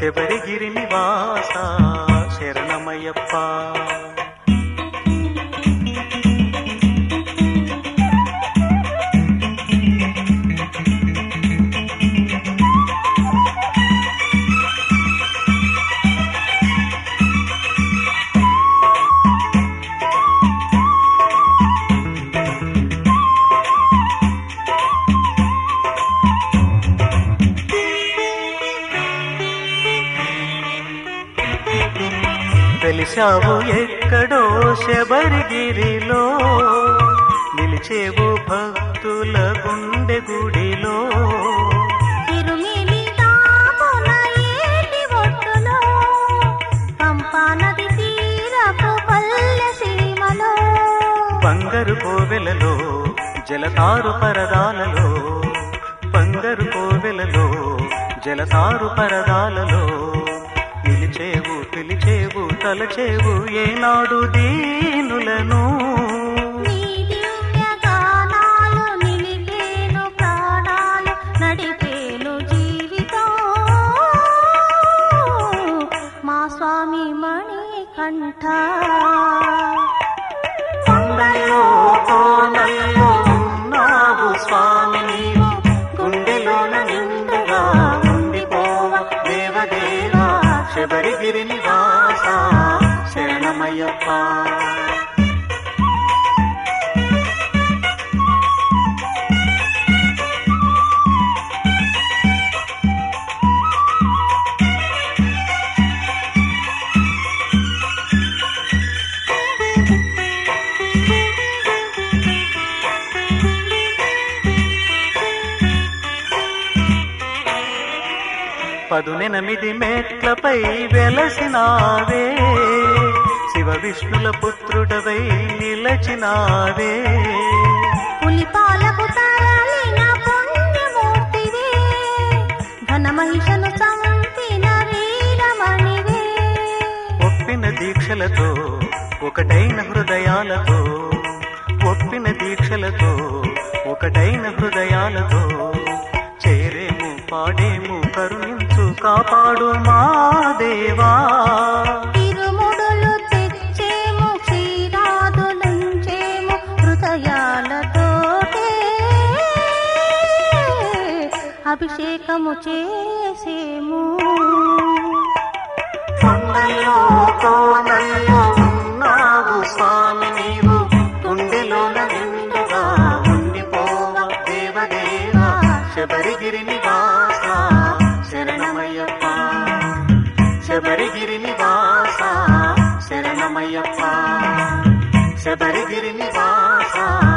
శబరిగిరి నివాస శరణమయ్యప్ప వెలిశావు ఎక్కడో శబరిగిరిలో నిలిచేవు భక్తుల గుండె గుడిలో తిరుమిలి తాపున ఏటి ఒడ్డులో పంపా నది తీరపు పల్లె సీమలో బంగారు కోవెలలో జలతారు పరదాలలో బంగారు కోవెలలో జలతారు పరదాలలో నిలిచేవు పిలిచేవు తలచేవు ఏనాడు దీనులను నీ దివ్య గానాలు నిలిపేను ప్రాణాలు నడిపేను జీవితం మా స్వామి మణికంఠ కొండల్లో కోనల్లో ఉన్నావు స్వామి నీవు గుండెలోన నిండుగా ఉండిపోవ దేవదేవా శబరిగిరి నివాస శరణమయ్యప్ప పదునెనిమిది మెట్లపై వెలసినావే శివ విష్ణుల పుత్రుడవై నిలచినావే పులిపాలకు తరలిన పుణ్యమూర్తివే ఘన మహిషను చంపిన వీరమణివే ఒప్పిన దీక్షలతో ఒకటైన హృదయాలతో ఒప్పిన దీక్షలతో ఒకటైన హృదయాలతో చేరేము పాడేము కరుణించు కాపాడు మా దేవా తిరుముడులు తెచ్చేము క్షీరాదులుంచేము హృదయాలతోటే అభిషేకము చేసేము కొండల్లో కోనల్లో ఉన్నావు స్వామి నీవు గుండెలోన నిండుగా ఉండిపోవ దేవదేవా శబరిగిరి నివాస శరణమయ్యప్ప శబరిగిరి నివాస శరణమయ్యప్ప శబరిగిరి నివాస